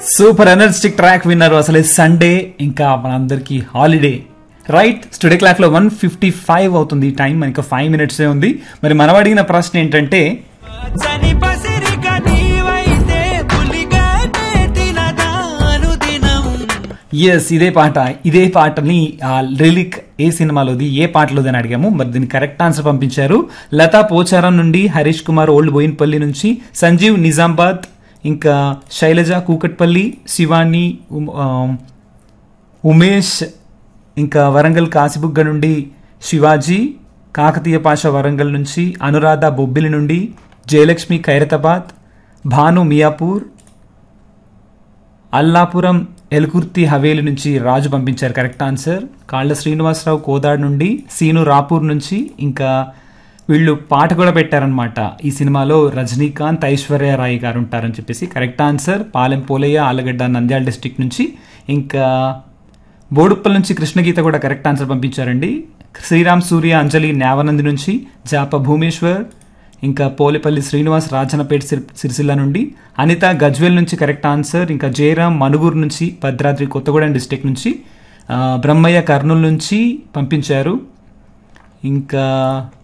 super energetic track విన్నారు అసలే Sunday ఇంకా మనందరికి హాలిడే రైట్ స్టూడియో క్లాక్ లో వన్ ఫిఫ్టీ ఫైవ్ అవుతుంది టైం ఇంకా ఫైవ్ మినిట్సే ఉంది మరి మనం అడిగిన ప్రశ్న ఏంటంటే చని పసిరిక నీవైతే పులిగా తినదాను దినం ఎస్ ఇదే పాట ఇదే పాటని ఆ లిరిక్ ఏ సినిమాలోది ఏ పాటలోది అని అడిగాము మరి దీనికి కరెక్ట్ ఆన్సర్ పంపించారు లతా పోచారం నుండి హరీష్ కుమార్ ఓల్డ్ బోయిన్పల్లి నుంచి సంజీవ్ నిజామాబాద్ ఇంకా శైలజ కూకట్పల్లి శివాని ఉమ్, ఆ, ఉమేష్ ఇంకా వరంగల్ కాసిబుగ్గ నుండి శివాజీ కాకతీయ పాష వరంగల్ నుంచి అనురాధ బొబ్బిలి నుండి జయలక్ష్మి ఖైరతాబాద్ భాను మియాపూర్ అల్లాపురం ఎల్కుర్తి హవేలి నుంచి రాజు పంపించారు కరెక్ట్ ఆన్సర్ కాళ్ళ శ్రీనివాసరావు కోదాడ్ నుండి సీను రాపూర్ నుంచి ఇంకా వీళ్ళు పాట కూడా పెట్టారనమాట ఈ సినిమాలో రజనీకాంత్ ఐశ్వర్య రాయ్ గారు ఉంటారని చెప్పేసి correct answer Palem Polaiah Allagadda Nandyal district నుంచి ఇంకా బోడుప్పల్ నుంచి కృష్ణగీత కూడా కరెక్ట్ ఆన్సర్ పంపించారండి శ్రీరామ్ సూర్య అంజలి న్యావనంది నుంచి జాప భూమేశ్వర్ ఇంకా పోలేపల్లి శ్రీనివాస్ రాజనపేట సిర్- సిరిసిల్ల నుండి అనిత గజ్వేల్ నుంచి కరెక్ట్ ఆన్సర్ ఇంకా జయరాం మనుగూరు నుంచి భద్రాద్రి కొత్తగూడెం డిస్టిక్ నుంచి ఆ, బ్రహ్మయ్య కర్నూలు నుంచి పంపించారు ఇంకా